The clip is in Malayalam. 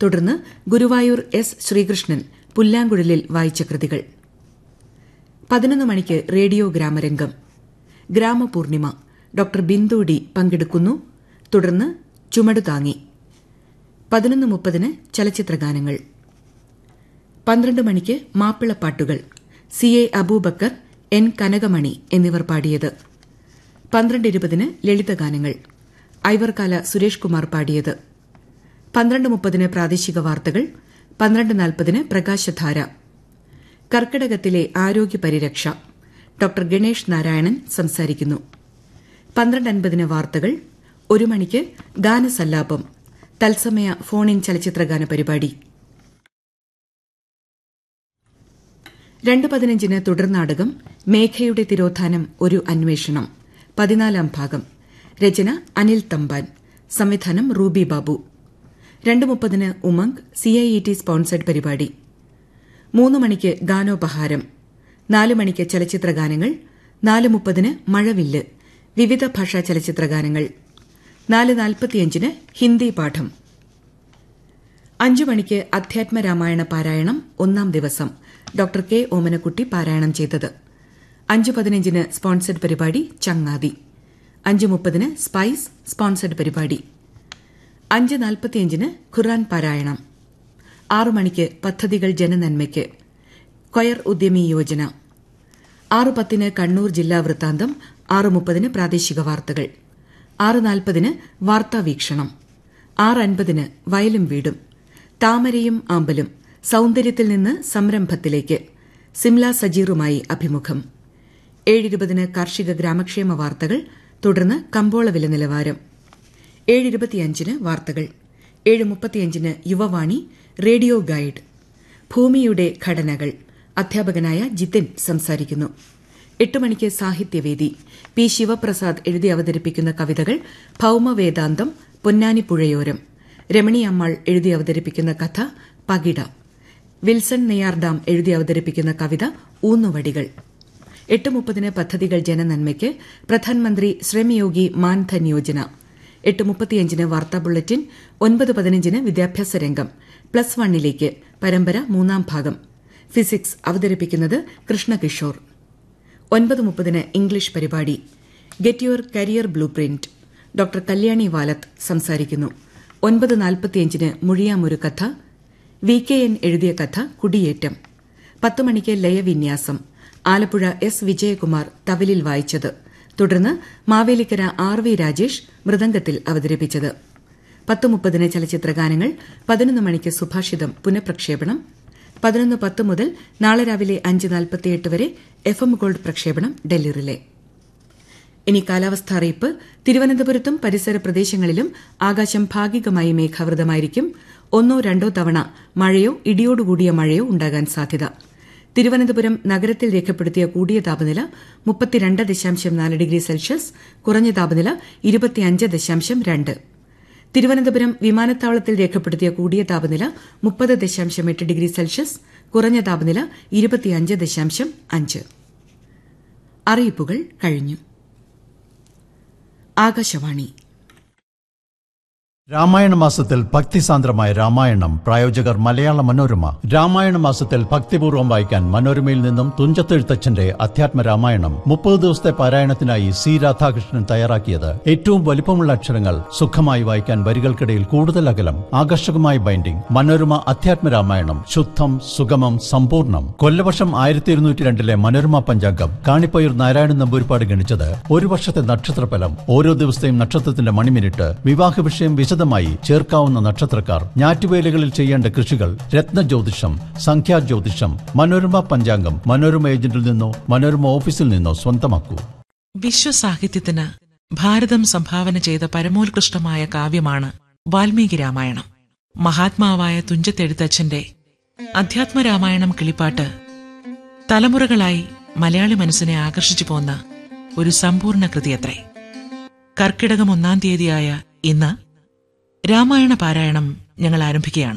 തുടർന്ന് ഗുരുവായൂർ എസ് ശ്രീകൃഷ്ണൻ പുല്ലാങ്കുഴലിൽ വായിച്ച കൃതികൾ പതിനൊന്ന് മണിക്ക് റേഡിയോ ഗ്രാമരംഗം ഗ്രാമപൂർണിമ ഡോക്ടർ ബിന്ദു ഡി പങ്കെടുക്കുന്നു തുടർന്ന് ചുമടുതാങ്ങി പതിനൊന്ന് മുപ്പതിന് ചലച്ചിത്രഗാനങ്ങൾ പന്ത്രണ്ട് മണിക്ക് മാപ്പിളപ്പാട്ടുകൾ C A Abubakar N Kanakamani എന്നിവർ പാടിയത് പന്ത്രണ്ട് ഇരുപതിന് ലളിതഗാനങ്ങൾ ഐവർകാല സുരേഷ് കുമാർ പാടിയത് പന്ത്രണ്ട് മുപ്പതിന് പ്രാദേശിക വാർത്തകൾ പന്ത്രണ്ട് നാൽപ്പതിന് പ്രകാശധാര കർക്കിടകത്തിലെ ആരോഗ്യ പരിരക്ഷ ഡോക്ടർ ഗണേഷ് നാരായണൻ സംസാരിക്കുന്നു പന്ത്രണ്ട് അൻപതിന് വാർത്തകൾ ഒരു മണിക്ക് ഗാനസല്ലാപം തത്സമയ ഫോൺ ഇൻ ചലച്ചിത്രഗാന പരിപാടി രണ്ട് പതിനഞ്ചിന് തുടർനാടകം മേഘയുടെ തിരോധാനം ഒരു അന്വേഷണം പതിനാലാം ഭാഗം രചന അനിൽ തമ്പാൻ സംവിധാനം റൂബി ബാബു രണ്ട് മുപ്പതിന് ഉമംഗ് സിഐഇടി സ്പോൺസർഡ് പരിപാടി മൂന്ന് മണിക്ക് ഗാനോപഹാരം നാല് മണിക്ക് ചലച്ചിത്ര ഗാനങ്ങൾ നാല് മുപ്പതിന് മഴവില്ല് വിവിധ ഭാഷാ ചലച്ചിത്ര ഗാനങ്ങൾ നാല് നാൽപ്പത്തിയഞ്ചിന് ഹിന്ദി പാഠം അഞ്ചു മണിക്ക് അധ്യാത്മ രാമായണ പാരായണം ഒന്നാം ദിവസം ഡോക്ടർ കെ ഓമനക്കുട്ടി പാരായണം ചെയ്തത് അഞ്ചു പതിനഞ്ചിന് സ്പോൺസർഡ് പരിപാടി ചങ്ങാതി അഞ്ച് മുപ്പതിന് സ്പൈസ് സ്പോൺസർഡ് പരിപാടി അഞ്ച് നാൽപ്പത്തിയഞ്ചിന് ഖുറാൻ പാരായണം ആറു മണിക്ക് പദ്ധതികൾ ജനനന്മയ്ക്ക് കൊയർ ഉദ്യമി യോജന ആറ് പത്തിന് കണ്ണൂർ ജില്ലാ വൃത്താന്തം ആറ് മുപ്പതിന് പ്രാദേശിക വാർത്തകൾ ആറ് നാൽപ്പതിന് വാർത്താ വീക്ഷണം ആറ് അൻപതിന് വയലും വീടും താമരയും ആമ്പലും സൌന്ദര്യത്തിൽ നിന്ന് സംരംഭത്തിലേക്ക് സിംല സജീറുമായി അഭിമുഖം ഏഴിരുപതിന് കാർഷിക ഗ്രാമക്ഷേമ വാർത്തകൾ തുടർന്ന് കമ്പോള വില നിലവാരം ഏഴിരുപത്തിയഞ്ചിന് വാർത്തകൾ ഏഴ് മുപ്പത്തിയഞ്ചിന് യുവവാണി റേഡിയോ ഗൈഡ് ഭൂമിയുടെ ഘടനകൾ അധ്യാപകനായ ജിതിൻ സംസാരിക്കുന്നു എട്ട് മണിക്ക് സാഹിത്യവേദി പി ശിവപ്രസാദ് എഴുതി അവതരിപ്പിക്കുന്ന കവിതകൾ ഭൌമവേദാന്തം പൊന്നാനിപ്പുഴയോരം രമണി അമ്മാൾ എഴുതി അവതരിപ്പിക്കുന്ന കഥ പകിട വിൽസൺ നെയ്യാർഡാം എഴുതി അവതരിപ്പിക്കുന്ന കവിത ഊന്നുവടികൾ എട്ട് മുപ്പതിന് പദ്ധതികൾ ജനനന്മയ്ക്ക് പ്രധാനമന്ത്രി ശ്രമയോഗി മാൻധൻ യോജന എട്ട് മുപ്പത്തിയഞ്ചിന് വാർത്താ ബുള്ളറ്റിൻ ഒൻപത് പതിനഞ്ചിന് വിദ്യാഭ്യാസ രംഗം പ്ലസ് വണ്ണിലേക്ക് പരമ്പര മൂന്നാം ഭാഗം ഫിസിക്സ് അവതരിപ്പിക്കുന്നത് കൃഷ്ണകിഷോർ ഒൻപത് മുപ്പതിന് ഇംഗ്ലീഷ് പരിപാടി get your career blueprint doctor Kalyani Valath സംസാരിക്കുന്നു ഒൻപത് നാൽപ്പത്തിയഞ്ചിന് മുഴിയാമൊരു കഥ വി കെ എൻ എഴുതിയ കഥ കുടിയേറ്റം പത്ത് മണിക്ക് ലയവിന്യാസം ആലപ്പുഴ എസ് വിജയകുമാർ തവിലിൽ വായിച്ചത് തുടർന്ന് മാവേലിക്കര ആർ വി രാജേഷ് മൃദംഗത്തിൽ അവതരിപ്പിച്ചത് പത്ത് മുപ്പതിന് ചലച്ചിത്രഗാനങ്ങൾ പതിനൊന്ന് മണിക്ക് സുഭാഷിതം പുനഃപ്രക്ഷേപണം പതിനൊന്ന് പത്ത് മുതൽ നാളെ രാവിലെ അഞ്ച് നാൽപ്പത്തിയെട്ട് വരെ എഫ് എം ഗോൾഡ് പ്രക്ഷേപണം ഡൽഹി റിലേ ഇനി കാലാവസ്ഥ അറിയിപ്പ് തിരുവനന്തപുരത്തും പരിസര പ്രദേശങ്ങളിലും ആകാശം ഭാഗികമായി മേഘാവൃതമായിരിക്കും ഒന്നോ രണ്ടോ തവണ മഴയോ ഇടിയോടുകൂടിയ മഴയോ ഉണ്ടാകാൻ സാധ്യത തിരുവനന്തപുരം നഗരത്തിൽ രേഖപ്പെടുത്തിയ കൂടിയ താപനില മുപ്പത്തിരണ്ട് ദശാംശം നാല് ഡിഗ്രി സെൽഷ്യസ് കുറഞ്ഞ താപനില ഇരുപത്തിയഞ്ച് ദശാംശം രണ്ട് തിരുവനന്തപുരം വിമാനത്താവളത്തിൽ രേഖപ്പെടുത്തിയ കൂടിയ താപനില മുപ്പത് ദശാംശം എട്ട് ഡിഗ്രി സെൽഷ്യസ് കുറഞ്ഞ താപനില ഇരുപത്തിയഞ്ച് ദശാംശം അഞ്ച് അറിയിപ്പുകൾ കഴിഞ്ഞു ആകാശവാണി രാമായണ മാസത്തിൽ ഭക്തിസാന്ദ്രമായ രാമായണം പ്രായോജകർ മലയാള മനോരമ രാമായണ മാസത്തിൽ ഭക്തിപൂർവ്വം വായിക്കാൻ മനോരമയിൽ നിന്നും തുഞ്ചത്തെഴുത്തച്ഛന്റെ അധ്യാത്മ രാമായണം മുപ്പത് ദിവസത്തെ പാരായണത്തിനായി സി രാധാകൃഷ്ണൻ തയ്യാറാക്കിയത് ഏറ്റവും വലിപ്പമുള്ള അക്ഷരങ്ങൾ സുഖമായി വായിക്കാൻ വരികൾക്കിടയിൽ കൂടുതൽ അകലം ആകർഷകമായ ബൈൻഡിംഗ് മനോരമ അധ്യാത്മ രാമായണം ശുദ്ധം സുഗമം സമ്പൂർണ്ണം കൊല്ലവർഷം ആയിരത്തി ഇരുന്നൂറ്റി രണ്ടിലെ മനോരമ പഞ്ചാംഗം കാണിപ്പയ്യൂർ നാരായണൻ നമ്പൂരിപ്പാട് ഗണിച്ചത് ഒരു വർഷത്തെ നക്ഷത്രഫലം ഓരോ ദിവസത്തെയും നക്ഷത്രത്തിന്റെ മണിമിനിറ്റ് വിവാഹ വിഷയം വിശദമായി ചേർക്കാവുന്ന നക്ഷത്രക്കാർ ഞാറ്റുവേലകളിൽ ചെയ്യേണ്ട കൃഷികൾ രത്നജ്യോതിഷം സംഖ്യാജ്യോതിഷം മനോരമ പഞ്ചാംഗം മനോരമ ഏജന്റിൽ നിന്നോ മനോരമ ഓഫീസിൽ നിന്നോ സ്വന്തമാക്കൂ വിശ്വസാഹിത്യത്തിന് ഭാരതം സംഭാവന ചെയ്ത പരമോത്കൃഷ്ടമായ കാവ്യമാണ് വാൽമീകി രാമായണം മഹാത്മാവായ തുഞ്ചത്തെഴുത്തച്ഛന്റെ അധ്യാത്മരാമായണം കിളിപ്പാട്ട് തലമുറകളായി മലയാളി മനസ്സിനെ ആകർഷിച്ചു പോന്ന ഒരു സമ്പൂർണ്ണ കൃതിയത്രേ കർക്കിടകം ഒന്നാം തീയതിയായ ഇന്ന് രാമായണ പാരായണം ഞങ്ങൾ ആരംഭിക്കുകയാണ്